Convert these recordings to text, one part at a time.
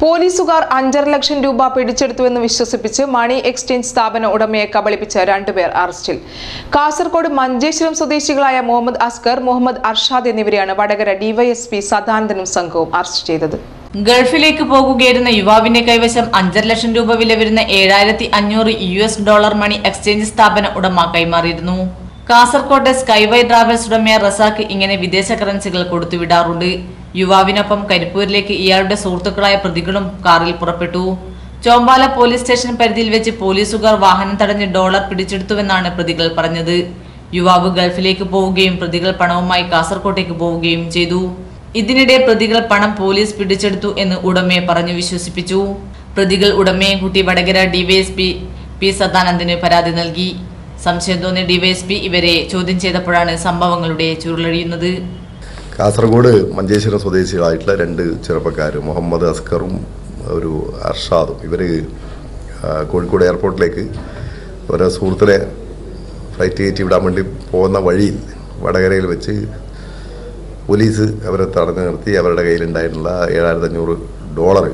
പോലീസുകാർ അഞ്ചര ലക്ഷം രൂപ പിടിച്ചെടുത്തുവെന്ന് വിശ്വസിപ്പിച്ച് മണി എക്സ്ചേഞ്ച് സ്ഥാപന ഉടമയെ കബളിപ്പിച്ച രണ്ടുപേർ അറസ്റ്റിൽ കാസർഗോഡ് മഞ്ചേശ്വരം സ്വദേശികളായ മുഹമ്മദ് അസ്കർ മുഹമ്മദ് അർഷാദ് എന്നിവരെയാണ് വടകര ഡിവൈഎസ്പി സദാനന്ദനും സംഘവും അറസ്റ്റ് ചെയ്തത് ഗൾഫിലേക്ക് പോകുകയായിരുന്ന യുവാവിന്റെ കൈവശം അഞ്ചര ലക്ഷം രൂപ വില വരുന്ന ഏഴായിരത്തി അഞ്ഞൂറ് U S dollar money exchange സ്ഥാപന ഉടമ കൈമാറിയിരുന്നു കാസർകോട്ടെ സ്കൈവൈ ട്രാവൽസ് ഉടമയായ റസാഖ് ഇങ്ങനെ വിദേശ കറൻസികൾ കൊടുത്തുവിടാറുണ്ട് യുവാവിനൊപ്പം കരിപ്പൂരിലേക്ക് ഇയാളുടെ സുഹൃത്തുക്കളായ പ്രതികളും കാറിൽ പുറപ്പെട്ടു ചോമ്പാല പോലീസ് സ്റ്റേഷൻ പരിധിയിൽ വെച്ച് പോലീസുകാർ വാഹനം തടഞ്ഞ് ഡോളർ പിടിച്ചെടുത്തുവെന്നാണ് പ്രതികൾ പറഞ്ഞത് യുവാവ് ഗൾഫിലേക്ക് പോവുകയും പ്രതികൾ പണവുമായി കാസർകോട്ടേക്ക് പോവുകയും ചെയ്തു ഇതിനിടെ പ്രതികൾ പണം പോലീസ് പിടിച്ചെടുത്തു എന്ന് ഉടമയെ പറഞ്ഞു വിശ്വസിപ്പിച്ചു പ്രതികൾ ഉടമയെ കൂട്ടി വടകര ഡിവൈഎസ്പി പി സദാനന്ദന് പരാതി നൽകി സംശയം തോന്നിയ ഡിവൈഎസ്പി ഇവരെ ചോദ്യം ചെയ്തപ്പോഴാണ് സംഭവങ്ങളുടെ ചുരുളഴിയുന്നത് കാസർഗോഡ് മഞ്ചേശ്വരം സ്വദേശികളായിട്ടുള്ള രണ്ട് ചെറുപ്പക്കാർ മുഹമ്മദ് അസ്കറും ഒരു അർഷാദും ഇവർ കോഴിക്കോട് എയർപോർട്ടിലേക്ക് ഓരോ സുഹൃത്തിനെ ഫ്ലൈറ്റ് കയറ്റി വിടാൻ വേണ്ടി പോകുന്ന വഴിയിൽ വടകരയിൽ വെച്ച് പോലീസ് അവരെ തടഞ്ഞു നിർത്തി അവരുടെ കയ്യിലുണ്ടായിട്ടുള്ള ഏഴായിരത്തി അഞ്ഞൂറ് ഡോളർ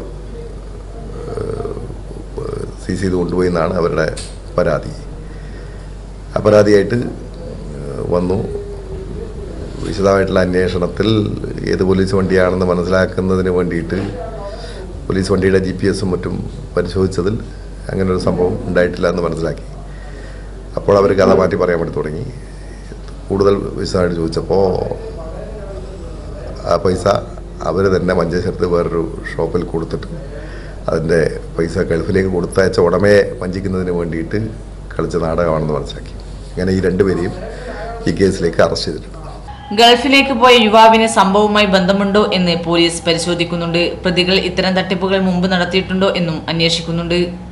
സീസ് ചെയ്ത് കൊണ്ടുപോയി എന്നാണ് അവരുടെ പരാതി അപരാധിയായിട്ട് ഏഹ്, വന്നു വിശദമായിട്ടുള്ള അന്വേഷണത്തിൽ ഏത് പോലീസ് വണ്ടിയാണെന്ന് മനസ്സിലാക്കുന്നതിന് വേണ്ടിയിട്ട് പോലീസ് വണ്ടിയുടെ ജി പി എസും മറ്റും പരിശോധിച്ചതിൽ അങ്ങനെ ഒരു സംഭവം ഉണ്ടായിട്ടില്ല എന്ന് മനസ്സിലാക്കി അപ്പോൾ അവർ കഥ മാറ്റി പറയാൻ വേണ്ടി തുടങ്ങി കൂടുതൽ വിശദമായിട്ട് ചോദിച്ചപ്പോൾ ആ പൈസ അവർ തന്നെ മഞ്ചേശ്വരത്ത് വേറൊരു ഷോപ്പിൽ കൊടുത്തിട്ട് അതിൻ്റെ പൈസ ഗൾഫിലേക്ക് കൊടുത്തയച്ച ഉടമയെ വഞ്ചിക്കുന്നതിന് വേണ്ടിയിട്ട് കളിച്ച നാടകമാണെന്ന് മനസ്സിലാക്കി അങ്ങനെ ഈ രണ്ടുപേരെയും ഈ കേസിലേക്ക് അറസ്റ്റ് ചെയ്തിട്ടുണ്ട് ഗൾഫിലേക്ക് പോയ യുവാവിന് സംഭവവുമായി ബന്ധമുണ്ടോ എന്ന് പോലീസ് പരിശോധിക്കുന്നുണ്ട് പ്രതികൾ ഇത്തരം തട്ടിപ്പുകൾ മുമ്പ് നടത്തിയിട്ടുണ്ടോ എന്നും അന്വേഷിക്കുന്നുണ്ട്